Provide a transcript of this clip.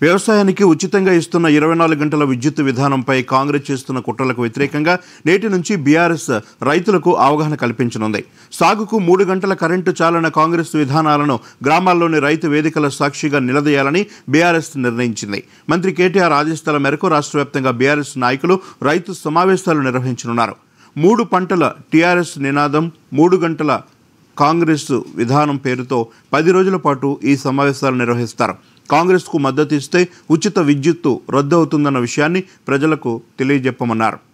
వ్యవసాయానికి ఉచితంగా ఇస్తున్న ఇరవై నాలుగు గంటల విద్యుత్ విధానంపై కాంగ్రెస్ చేస్తున్న కుట్రలకు వ్యతిరేకంగా నేటి నుంచి బీఆర్ఎస్ రైతులకు అవగాహన కల్పించనుంది సాగుకు మూడు గంటల కరెంటు చాలన కాంగ్రెస్ విధానాలను గ్రామాల్లోని రైతు వేదికల సాక్షిగా నిలదీయాలని బీఆర్ఎస్ నిర్ణయించింది మంత్రి కేటీఆర్ ఆదేశాల మేరకు రాష్ట్ర వ్యాప్తంగా బీఆర్ఎస్ నాయకులు రైతు సమావేశాలు నిర్వహించనున్నారు మూడు పంటల టీఆర్ఎస్ నినాదం మూడు గంటల కాంగ్రెస్ విధానం పేరుతో పది రోజుల పాటు ఈ సమావేశాలు నిర్వహిస్తారు కాంగ్రెస్కు మద్దతు ఇస్తే ఉచిత విద్యుత్తు రద్దు అవుతుందన్న విషయాన్ని ప్రజలకు తెలియజెప్పమన్నారు